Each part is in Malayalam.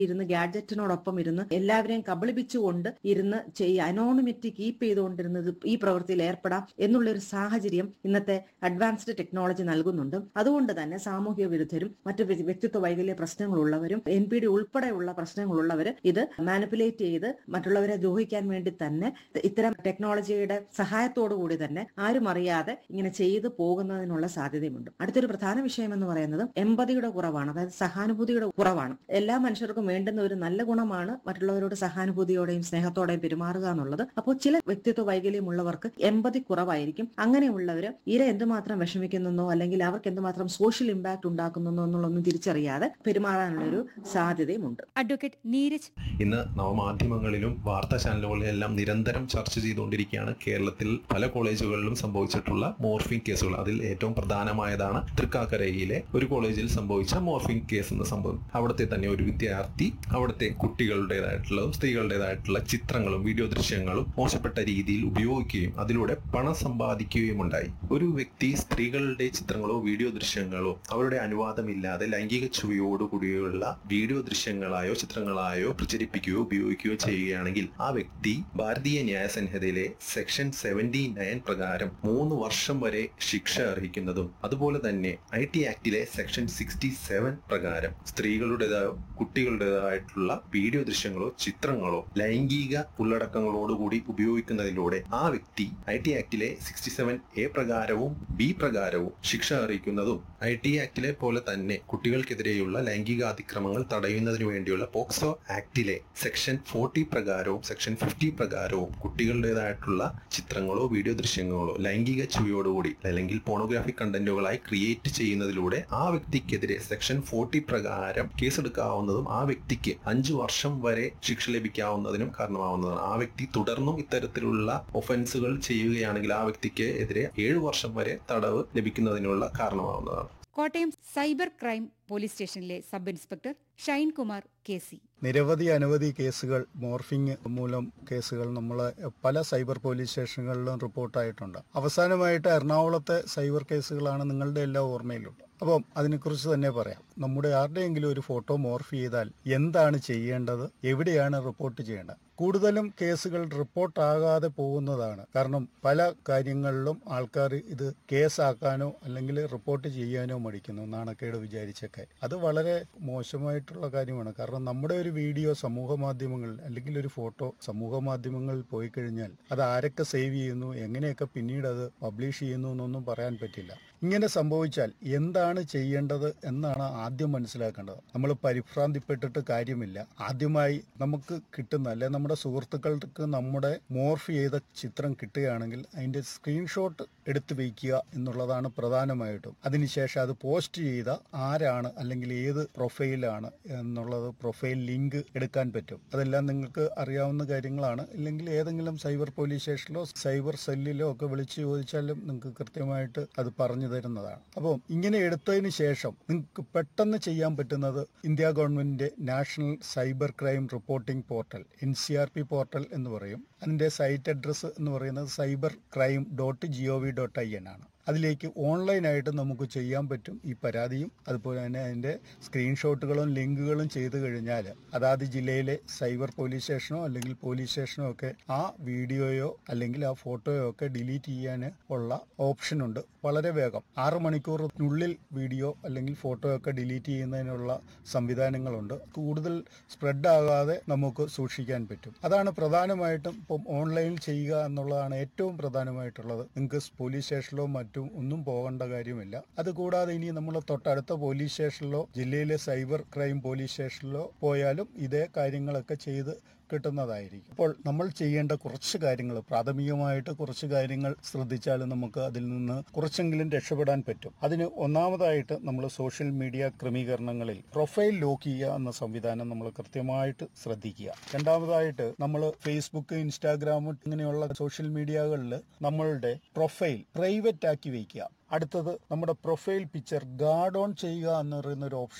ഇരുന്ന് ഗാഡ്ജറ്റിനോടൊപ്പം ഇരുന്ന് എല്ലാവരെയും കബളിപ്പിച്ചുകൊണ്ട് ഇരുന്ന് ചെയ്യുക അനോണിമിറ്റി കീപ്പ് ചെയ്തുകൊണ്ടിരുന്നത് ഈ പ്രവൃത്തിയിൽ ഏർപ്പെടാം എന്നുള്ള ഒരു സാഹചര്യം ഇന്നത്തെ അഡ്വാൻസ്ഡ് ടെക്നോളജി നൽകുന്നുണ്ട് അതുകൊണ്ട് തന്നെ സാമൂഹ്യ വിരുദ്ധരും മറ്റു വ്യ- വ്യക്തിത്വ വൈകല്യ പ്രശ്നങ്ങളുള്ളവരും എൻ പി ഡി ഉൾപ്പെടെയുള്ള പ്രശ്നങ്ങളുള്ളവർ ഇത് മാനിപ്പുലേറ്റ് ചെയ്ത് മറ്റുള്ളവരെ ദ്രോഹിക്കാൻ വേണ്ടി തന്നെ ഇത്തരം ടെക്നോളജിയുടെ സഹായത്തോടു കൂടി തന്നെ ആരും അറിയാതെ ഇങ്ങനെ ചെയ്തു പോകുന്നതിനുള്ള സാധ്യതയുമുണ്ട് അടുത്തൊരു പ്രധാന വിഷയം എന്ന് പറയുന്നത് എമ്പതിയുടെ കുറവാണ് അതായത് സഹാനുഭൂതിയുടെ കുറവാണ് എല്ലാ മനുഷ്യർക്കും വേണ്ടുന്ന ഒരു നല്ല ഗുണമാണ് മറ്റുള്ളവരോട് സഹാനുഭൂതിയോടെയും സ്നേഹത്തോടെയും പെരുമാറുക എന്നുള്ളത് അപ്പോൾ ചില വ്യക്തിത്വ വൈകല്യമുള്ളവർക്ക് എമ്പതി കുറവായിരിക്കും അങ്ങനെയുള്ളവർ ഇര എന്തുമാത്രം വിഷമിക്കുന്നോ അല്ലെങ്കിൽ അവർക്ക് എന്തുമാത്രം സോഷ്യൽ ഇമ്പാക്ട് ഉണ്ടാക്കുന്നോ എന്നുള്ളതൊന്നും തിരിച്ചറിയാതെ പെരുമാറാനുള്ള ഒരു സാധ്യതയുമുണ്ട് അഡ്വക്കേറ്റ് നീരജ് ഇന്ന് നവമാധ്യമങ്ങളിലും വാർത്താ ചാനലുകളിലും എല്ലാം നിരന്തരം ചർച്ച ചെയ്തുകൊണ്ടിരിക്കുകയാണ് കേരളത്തിൽ പല കോളേജുകളിലും സംഭവിച്ചിട്ടുള്ള മോർഫിംഗ് കേസുകൾ അതിൽ ഏറ്റവും പ്രധാനമായതാണ് തൃക്കാക്കരയിലെ ഒരു കോളേജിൽ സംഭവിച്ച മോർഫിംഗ് കേസ് എന്ന സംഭവം അവിടുത്തെ തന്നെ ഒരു വിദ്യാർത്ഥി അവിടുത്തെ കുട്ടികളുടേതായിട്ടുള്ളതും സ്ത്രീകളുടേതായിട്ടുള്ള ചിത്രങ്ങളും വീഡിയോ ദൃശ്യങ്ങളും മോശപ്പെട്ട രീതിയിൽ ഉപയോഗിക്കുകയും അതിലൂടെ പണം സമ്പാദിക്കുകയും ഉണ്ടായി ഒരു വ്യക്തി സ്ത്രീകളുടെ ചിത്രങ്ങളോ വീഡിയോ ദൃശ്യങ്ങളോ അവരുടെ അനുവാദമില്ലാതെ ലൈംഗിക ചുവയോടുകൂടിയുള്ള വീഡിയോ ദൃശ്യങ്ങളായോ ചിത്രങ്ങളായോ പ്രചരിപ്പിക്കുകയോ ഉപയോഗിക്കുകയോ ചെയ്യുകയാണെങ്കിൽ ആ വ്യക്തി ഭാരതീയ ന്യായ സംഹിതയിലെ സെക്ഷൻ സെവന്റി നയൻ പ്രകാരം മൂന്ന് വർഷം വരെ ശിക്ഷ അർഹിക്കുന്നതും അതുപോലെ തന്നെ ഐ ടി ആക്ടിലെ സെക്ഷൻ സിക്സ്റ്റി സെവൻ പ്രകാരം സ്ത്രീകളുടേതായോ കുട്ടികളുടേതായിട്ടുള്ള വീഡിയോ ദൃശ്യങ്ങളോ ചിത്രങ്ങളോ ലൈംഗിക ഉള്ളടക്കങ്ങളോടുകൂടി ഉപയോഗിക്കുന്നതിലൂടെ ആ വ്യക്തി ഐ ടി ആക്ടിലെ സിക്സ്റ്റി സെവൻ എ പ്രകാരവും ബി പ്രകാരവും ശിക്ഷ അറിയിക്കുന്നതും ഐ ടി ആക്ടിലെ പോലെ തന്നെ കുട്ടികൾക്കെതിരെയുള്ള ലൈംഗിക അതിക്രമങ്ങൾ തടയുന്നതിന് വേണ്ടിയുള്ള പോക്സോ ആക്ടിലെ സെക്ഷൻ ഫോർട്ടി പ്രകാരവും സെക്ഷൻ ഫിഫ്റ്റി പ്രകാരവും കുട്ടികളുടേതായിട്ടുള്ള ചിത്രങ്ങളോ വീഡിയോ ദൃശ്യങ്ങളോ ലൈംഗിക ചുവയോടുകൂടി അല്ലെങ്കിൽ പോണോഗ്രാഫിക് കണ്ടന്റുകളായി ക്രിയേറ്റ് ചെയ്യുന്നതിലൂടെ ആ വ്യക്തിക്കെതിരെ സെക്ഷൻ ഫോർട്ടി പ്രകാരം കേസെടുക്കാവുന്നതും ആ വ്യക്തിക്ക് അഞ്ചു വർഷം വരെ ശിക്ഷ ലഭിക്കാവുന്നതിനും കാരണമാവുന്നതാണ് ആ വ്യക്തി തുടർന്നും ഇത്തരത്തിലുള്ള ഒഫൻസുകൾ ചെയ്യുകയാണെങ്കിൽ ആ വ്യക്തിക്ക് എതിരെ ഏഴു വർഷം വരെ തടവ് ലഭിക്കുന്നതിനുള്ള കാരണമാവുന്നതാണ് കോട്ടയം സൈബർ ക്രൈം പോലീസ് സ്റ്റേഷനിലെ sub inspector Shine Kumar K C നിരവധി അനവധി കേസുകൾ മോർഫിംഗ് മൂലം കേസുകൾ നമ്മൾ പല സൈബർ പോലീസ് സ്റ്റേഷനുകളിലും റിപ്പോർട്ടായിട്ടുണ്ട് അവസാനമായിട്ട് എറണാകുളത്തെ സൈബർ കേസുകളാണ് നിങ്ങളുടെ എല്ലാ ഓർമ്മയിലുള്ളത് അപ്പം അതിനെക്കുറിച്ച് തന്നെ പറയാം നമ്മുടെ ആരുടെയെങ്കിലും ഒരു ഫോട്ടോ മോർഫ് ചെയ്താൽ എന്താണ് ചെയ്യേണ്ടത് എവിടെയാണ് റിപ്പോർട്ട് ചെയ്യേണ്ടത് കൂടുതലും കേസുകൾ റിപ്പോർട്ടാകാതെ പോകുന്നതാണ് കാരണം പല കാര്യങ്ങളിലും ആൾക്കാർ ഇത് കേസാക്കാനോ അല്ലെങ്കിൽ റിപ്പോർട്ട് ചെയ്യാനോ മടിക്കുന്നു നാണക്കേട് വിചാരിച്ചൊക്കെ അത് വളരെ മോശമായിട്ടുള്ള കാര്യമാണ് കാരണം നമ്മുടെ ഒരു വീഡിയോ സമൂഹ മാധ്യമങ്ങളിൽ അല്ലെങ്കിൽ ഒരു ഫോട്ടോ സമൂഹ മാധ്യമങ്ങളിൽ പോയി കഴിഞ്ഞാൽ അത് ആരൊക്കെ സേവ് ചെയ്യുന്നു എങ്ങനെയൊക്കെ പിന്നീട് അത് പബ്ലിഷ് ചെയ്യുന്നു എന്നൊന്നും പറയാൻ പറ്റില്ല ഇങ്ങനെ സംഭവിച്ചാൽ എന്താണ് ചെയ്യേണ്ടത് എന്നാണ് ആദ്യം മനസ്സിലാക്കേണ്ടത് നമ്മൾ പരിഭ്രാന്തിപ്പെട്ടിട്ട് കാര്യമില്ല ആദ്യമായി നമുക്ക് കിട്ടുന്ന അല്ലെ നമ്മുടെ സുഹൃത്തുക്കൾക്ക് നമ്മുടെ മോർഫ് ചെയ്ത ചിത്രം കിട്ടുകയാണെങ്കിൽ അതിന്റെ സ്ക്രീൻഷോട്ട് എടുത്തു വയ്ക്കുക എന്നുള്ളതാണ് പ്രധാനമായിട്ടും അതിനുശേഷം അത് പോസ്റ്റ് ചെയ്ത ആരാണ് അല്ലെങ്കിൽ ഏത് പ്രൊഫൈലാണ് എന്നുള്ളത് പ്രൊഫൈൽ ലിങ്ക് എടുക്കാൻ പറ്റും അതെല്ലാം നിങ്ങൾക്ക് അറിയാവുന്ന കാര്യങ്ങളാണ് ഇല്ലെങ്കിൽ ഏതെങ്കിലും സൈബർ പോലീസ് സ്റ്റേഷനിലോ സൈബർ സെല്ലിലോ ഒക്കെ വിളിച്ച് ചോദിച്ചാലും നിങ്ങൾക്ക് കൃത്യമായിട്ട് അത് പറഞ്ഞു തരുന്നതാണ് അപ്പോൾ ഇങ്ങനെ എടുത്തതിന് ശേഷം നിങ്ങൾക്ക് പെട്ടെന്ന് ചെയ്യാൻ പറ്റുന്നത് ഇന്ത്യ ഗവൺമെന്റിന്റെ national cyber crime reporting portal N C R P portal എന്ന് പറയും അതിന്റെ സൈറ്റ് അഡ്രസ്സ് എന്ന് പറയുന്നത് cyber crime dot G O V dot I N ആണ് അതിലേക്ക് ഓൺലൈനായിട്ട് നമുക്ക് ചെയ്യാൻ പറ്റും ഈ പരാതിയും അതുപോലെ തന്നെ അതിൻ്റെ സ്ക്രീൻഷോട്ടുകളും ലിങ്കുകളും ചെയ്തു കഴിഞ്ഞാൽ അതാത് ജില്ലയിലെ സൈബർ പോലീസ് സ്റ്റേഷനോ അല്ലെങ്കിൽ പോലീസ് സ്റ്റേഷനോ ഒക്കെ ആ വീഡിയോയോ അല്ലെങ്കിൽ ആ ഫോട്ടോയോ ഒക്കെ ഡിലീറ്റ് ചെയ്യാൻ ഉള്ള ഓപ്ഷനുണ്ട് വളരെ വേഗം ആറ് മണിക്കൂറിനുള്ളിൽ വീഡിയോ അല്ലെങ്കിൽ ഫോട്ടോ ഒക്കെ ഡിലീറ്റ് ചെയ്യുന്നതിനുള്ള സംവിധാനങ്ങളുണ്ട് കൂടുതൽ സ്പ്രെഡ് ആകാതെ നമുക്ക് സൂക്ഷിക്കാൻ പറ്റും അതാണ് പ്രധാനമായിട്ടും ഇപ്പം ഓൺലൈനിൽ ചെയ്യുക എന്നുള്ളതാണ് ഏറ്റവും പ്രധാനമായിട്ടുള്ളത് നിങ്ങൾക്ക് പോലീസ് സ്റ്റേഷനിലോ മറ്റും ഒന്നും പോകേണ്ട കാര്യമില്ല അതുകൂടാതെ ഇനി നമ്മൾ തൊട്ടടുത്ത പോലീസ് സ്റ്റേഷനിലോ ജില്ലയിലെ സൈബർ ക്രൈം പോലീസ് സ്റ്റേഷനിലോ പോയാലും ഇതേ കാര്യങ്ങളൊക്കെ ചെയ്ത് കിട്ടുന്നതായിരിക്കും അപ്പോൾ നമ്മൾ ചെയ്യേണ്ട കുറച്ച് കാര്യങ്ങൾ പ്രാഥമികമായിട്ട് കുറച്ച് കാര്യങ്ങൾ ശ്രദ്ധിച്ചാൽ നമുക്ക് അതിൽ നിന്ന് കുറച്ചെങ്കിലും രക്ഷപ്പെടാൻ പറ്റും അതിന് ഒന്നാമതായിട്ട് നമ്മൾ സോഷ്യൽ മീഡിയ ക്രമീകരണങ്ങളിൽ പ്രൊഫൈൽ ലോക്ക് ചെയ്യുക എന്ന സംവിധാനം നമ്മൾ കൃത്യമായിട്ട് ശ്രദ്ധിക്കുക രണ്ടാമതായിട്ട് നമ്മൾ ഫേസ്ബുക്ക് ഇൻസ്റ്റാഗ്രാം ഇങ്ങനെയുള്ള സോഷ്യൽ മീഡിയകളിൽ നമ്മളുടെ പ്രൊഫൈൽ പ്രൈവറ്റ് ആക്കി വയ്ക്കുക അടുത്തത് നമ്മുടെ പ്രൊഫൈൽ പിക്ചർ ഗാർഡ് ഓൺ ചെയ്യുക എന്ന് പറയുന്ന ഒരു ഓപ്ഷൻ ഉണ്ട്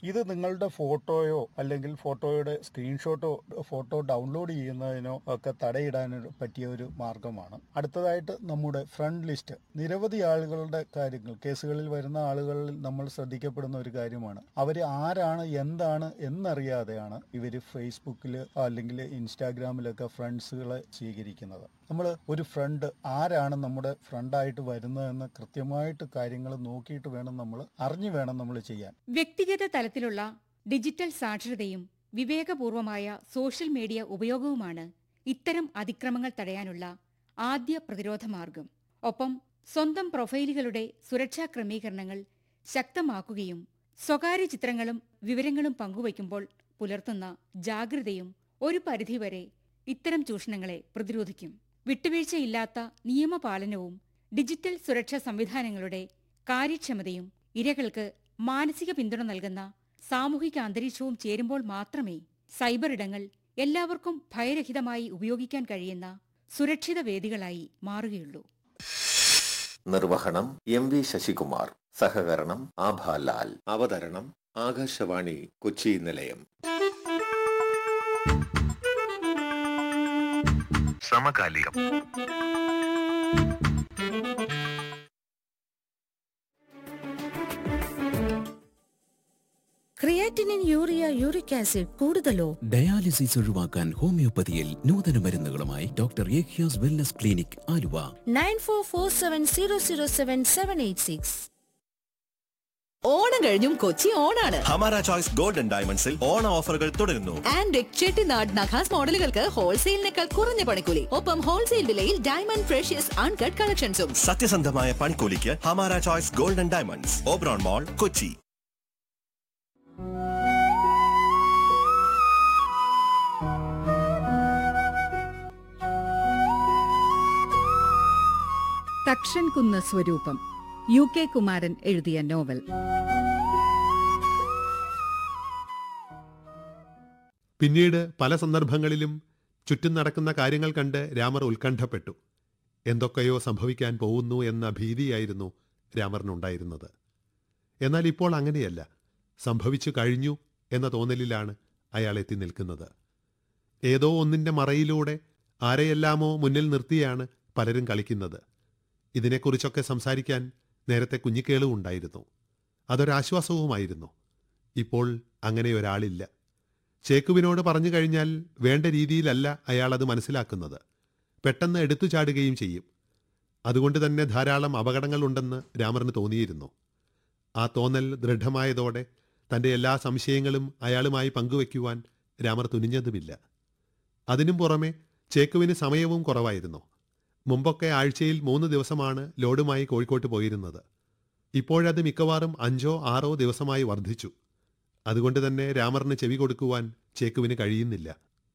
ഇത് നിങ്ങളുടെ ഫോട്ടോയോ അല്ലെങ്കിൽ ഫോട്ടോയുടെ സ്ക്രീൻഷോട്ടോ ഫോട്ടോ ഡൗൺലോഡ് ചെയ്യുന്നതിനോ ഒക്കെ തടയിടാൻ പറ്റിയ ഒരു മാർഗമാണ് അടുത്തതായിട്ട് നമ്മുടെ ഫ്രണ്ട് ലിസ്റ്റ് നിരവധി ആളുകളുടെ കാര്യങ്ങൾ കേസുകളിൽ വരുന്ന ആളുകളിൽ നമ്മൾ ശ്രദ്ധിക്കപ്പെടുന്ന ഒരു കാര്യമാണ് അവർ ആരാണ് എന്താണ് എന്നറിയാതെയാണ് ഇവർ ഫേസ്ബുക്കിൽ അല്ലെങ്കിൽ ഇൻസ്റ്റാഗ്രാമിലൊക്കെ ഫ്രണ്ട്സുകളെ സ്വീകരിക്കുന്നത് നമ്മൾ ഒരു ഫ്രണ്ട് ആരാണ് നമ്മുടെ ഫ്രണ്ടായിട്ട് വരുന്നതെന്ന് കൃത്യമായിട്ട് കാര്യങ്ങൾ നോക്കിയിട്ട് വേണം നമ്മൾ അറിഞ്ഞു വേണം നമ്മൾ ചെയ്യാൻ വ്യക്തിഗത തലത്തിലുള്ള ഡിജിറ്റൽ സാക്ഷരതയും വിവേകപൂർവമായ സോഷ്യൽ മീഡിയ ഉപയോഗവുമാണ് ഇത്തരം അതിക്രമങ്ങൾ തടയാനുള്ള ആദ്യ പ്രതിരോധ മാർഗം ഒപ്പം സ്വന്തം പ്രൊഫൈലുകളുടെ സുരക്ഷാ ക്രമീകരണങ്ങൾ ശക്തമാക്കുകയും സ്വകാര്യ ചിത്രങ്ങളും വിവരങ്ങളും പങ്കുവയ്ക്കുമ്പോൾ പുലർത്തുന്ന ജാഗ്രതയും ഒരു പരിധിവരെ ഇത്തരം ചൂഷണങ്ങളെ പ്രതിരോധിക്കും വിട്ടുവീഴ്ചയില്ലാത്ത നിയമപാലനവും ഡിജിറ്റൽ സുരക്ഷാ സംവിധാനങ്ങളുടെ കാര്യക്ഷമതയും ഇരകൾക്ക് മാനസിക പിന്തുണ നൽകുന്ന സാമൂഹിക അന്തരീക്ഷവും ചേരുമ്പോൾ മാത്രമേ സൈബർ ഇടങ്ങൾ എല്ലാവർക്കും ഭയരഹിതമായി ഉപയോഗിക്കാൻ കഴിയുന്ന സുരക്ഷിത വേദികളായി മാറുകയുള്ളൂ നിർവഹണം എം വി ശശികുമാർ സഹകരണം ആഭാലാൽ അവതരണം ആകാശവാണി കൊച്ചി നിലയം സമകാലികം ക്രിയാറ്റിനിൻ യൂറിയ യൂറിക് ആസിഡ് കൂടുതലോ ഡയാലിസിസ് ഒഴിവാക്കാൻ ഹോമിയോപ്പതിയിൽ നൂതന മരുന്നുകളുമായി ഡോക്ടർ യേഖ്യാസ് wellness clinic Aluva nine four four seven zero zero seven seven eight six Onam കഴിഞ്ഞും കൊച്ചി ഓണാണ് ഹമാര ചോയ്സ് ഗോൾഡൻ ഡയമണ്ട്സിൽ ഓണ ഓഫറുകൾ തുടരുന്നു ആൻഡ് ചെട്ടിനാട് നഖാസ് മോഡലുകൾക്ക് ഹോൾസെയിലിനേക്കാൾ കുറഞ്ഞ പണിക്കൂലി ഒപ്പം ഹോൾസെയിൽ വിലയിൽ ഡയമണ്ട് ഫ്രഷ്യസ് അൺകട്ട് കളക്ഷൻസും സത്യസന്ധമായ പണിക്കൂലിക്ക് Hamara choice golden diamonds Oberon mall Kochi Thakshankunnu Swaroopam U K Kumaran എഴുതിയ നോവൽ പിന്നീട് പല സന്ദർഭങ്ങളിലും ചുറ്റും നടക്കുന്ന കാര്യങ്ങൾ കണ്ട് രാമർ ഉത്കണ്ഠപ്പെട്ടു എന്തൊക്കെയോ സംഭവിക്കാൻ പോകുന്നു എന്ന ഭീതിയായിരുന്നു രാമറിനുണ്ടായിരുന്നത് എന്നാൽ ഇപ്പോൾ അങ്ങനെയല്ല സംഭവിച്ചു കഴിഞ്ഞു എന്ന തോന്നലിലാണ് അയാൾ എത്തി നിൽക്കുന്നത് ഏതോ ഒന്നിൻ്റെ മറയിലൂടെ ആരെയെല്ലാമോ മുന്നിൽ നിർത്തിയാണ് പലരും കളിക്കുന്നത് ഇതിനെക്കുറിച്ചൊക്കെ സംസാരിക്കാൻ നേരത്തെ കുഞ്ഞിക്കേളും ഉണ്ടായിരുന്നു അതൊരാശ്വാസവുമായിരുന്നു ഇപ്പോൾ അങ്ങനെ ഒരാളില്ല ചേക്കുവിനോട് പറഞ്ഞു കഴിഞ്ഞാൽ വേണ്ട രീതിയിലല്ല അയാൾ അത് മനസ്സിലാക്കുന്നത് പെട്ടെന്ന് എടുത്തു ചാടുകയും ചെയ്യും അതുകൊണ്ട് തന്നെ ധാരാളം അപകടങ്ങളുണ്ടെന്ന് രാമറിന് തോന്നിയിരുന്നു ആ തോന്നൽ ദൃഢമായതോടെ തന്റെ എല്ലാ സംശയങ്ങളും അയാളുമായി പങ്കുവയ്ക്കുവാൻ രാമർ തുനിഞ്ഞതുമില്ല അതിനും പുറമെ ചേക്കുവിന് സമയവും കുറവായിരുന്നു മുമ്പൊക്കെ ആഴ്ചയിൽ മൂന്ന് ദിവസമാണ് ലോഡുമായി കോഴിക്കോട്ട് പോയിരുന്നത് ഇപ്പോഴത് മിക്കവാറും അഞ്ചോ ആറോ ദിവസമായി വർദ്ധിച്ചു അതുകൊണ്ട് തന്നെ രാമറിന് ചെവി കൊടുക്കുവാൻ ചേക്കുവിന് കഴിയുന്നില്ല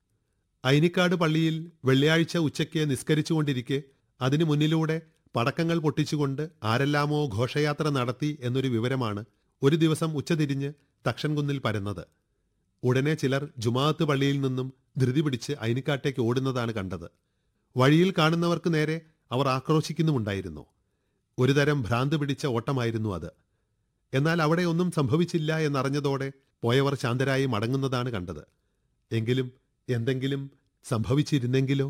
ഐനിക്കാട് പള്ളിയിൽ വെള്ളിയാഴ്ച ഉച്ചയ്ക്ക് നിസ്കരിച്ചുകൊണ്ടിരിക്കെ അതിനു മുന്നിലൂടെ പടക്കങ്ങൾ പൊട്ടിച്ചുകൊണ്ട് ആരെല്ലാമോ ഘോഷയാത്ര നടത്തി എന്നൊരു വിവരമാണ് ഒരു ദിവസം ഉച്ചതിരിഞ്ഞ് തക്ഷൻകുന്നിൽ പരന്നത് ഉടനെ ചിലർ ജുമാഅത്ത് പള്ളിയിൽ നിന്നും ധൃതി പിടിച്ച് ഐനിക്കാട്ടേക്ക് ഓടുന്നതാണ് കണ്ടത് വഴിയിൽ കാണുന്നവർക്ക് നേരെ അവർ ആക്രോശിക്കുന്നുമുണ്ടായിരുന്നു ഒരുതരം ഭ്രാന്ത് പിടിച്ച ഓട്ടമായിരുന്നു അത് എന്നാൽ അവിടെ ഒന്നും സംഭവിച്ചില്ല എന്നറിഞ്ഞതോടെ പോയവർ ശാന്തരായി മടങ്ങുന്നതാണ് കണ്ടത് എങ്കിലും എന്തെങ്കിലും സംഭവിച്ചിരുന്നെങ്കിലോ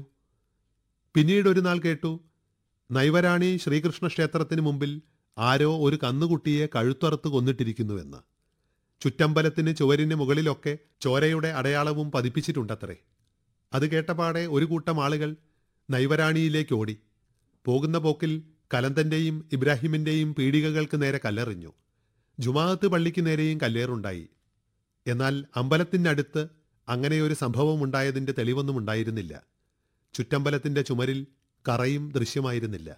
പിന്നീട് ഒരു നാൾ കേട്ടു നൈവരാണി ശ്രീകൃഷ്ണ ക്ഷേത്രത്തിന് മുമ്പിൽ ആരോ ഒരു കന്നുകുട്ടിയെ കഴുത്തറുത്ത് കൊന്നിട്ടിരിക്കുന്നുവെന്ന് ചുറ്റമ്പലത്തിന് ചുവരിന് മുകളിലൊക്കെ ചോരയുടെ അടയാളവും പതിപ്പിച്ചിട്ടുണ്ടത്രേ അത് കേട്ടപാടെ ഒരു കൂട്ടം ആളുകൾ നൈവരാണിയിലേക്ക് ഓടി പോകുന്ന പോക്കിൽ കലന്തന്റെയും ഇബ്രാഹിമിന്റെയും പീടികകൾക്ക് നേരെ കല്ലെറിഞ്ഞു ജുമാഅത്ത് പള്ളിക്ക് നേരെയും കല്ലേറുണ്ടായി എന്നാൽ അമ്പലത്തിനടുത്ത് അങ്ങനെയൊരു സംഭവം ഉണ്ടായതിന്റെ തെളിവൊന്നും ഉണ്ടായിരുന്നില്ല ചുറ്റമ്പലത്തിന്റെ ചുമരിൽ കറയും ദൃശ്യമായിരുന്നില്ല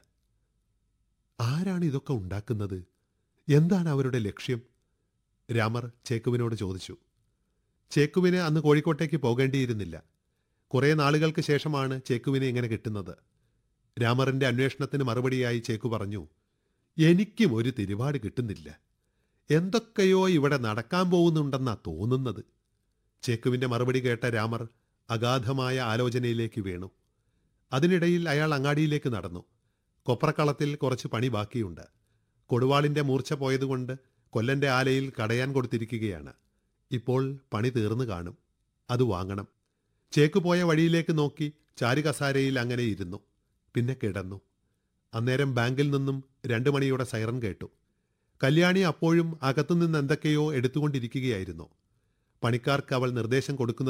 ആരാണ് ഇതൊക്കെ ഉണ്ടാക്കുന്നത് എന്താണ് അവരുടെ ലക്ഷ്യം രാമർ ചേക്കുവിനോട് ചോദിച്ചു ചേക്കുവിന് അന്ന് കോഴിക്കോട്ടേക്ക് പോകേണ്ടിയിരുന്നില്ല കുറേ നാളുകൾക്ക് ശേഷമാണ് ചേക്കുവിനെ ഇങ്ങനെ കിട്ടുന്നത് രാമറിന്റെ അന്വേഷണത്തിന് മറുപടിയായി ചേക്കു പറഞ്ഞു എനിക്കും ഒരു തിരുപാട് കിട്ടുന്നില്ല എന്തൊക്കെയോ ഇവിടെ നടക്കാൻ പോകുന്നുണ്ടെന്നാ തോന്നുന്നത് ചേക്കുവിന്റെ മറുപടി കേട്ട രാമർ അഗാധമായ ആലോചനയിലേക്ക് വീണു അതിനിടയിൽ അയാൾ അങ്ങാടിയിലേക്ക് നടന്നു കൊപ്രക്കളത്തിൽ കുറച്ച് പണി ബാക്കിയുണ്ട് കൊടുവാളിന്റെ മൂർച്ച പോയതുകൊണ്ട് കൊല്ലന്റെ ആലയിൽ കടയാൻ കൊടുത്തിരിക്കുകയാണ് ഇപ്പോൾ പണി തീർന്നു കാണും അത് വാങ്ങണം ചേക്ക് പോയ വഴിയിലേക്ക് നോക്കി ചാരുകസാരയിൽ അങ്ങനെ ഇരുന്നു പിന്നെ കിടന്നു അന്നേരം ബാങ്കിൽ നിന്നും രണ്ടു മണിയുടെ സൈറൻ കേട്ടു കല്യാണി അപ്പോഴും അകത്തുനിന്ന് എന്തൊക്കെയോ എടുത്തുകൊണ്ടിരിക്കുകയായിരുന്നു പണിക്കാർക്ക് അവൾ നിർദ്ദേശം കൊടുക്കുന്ന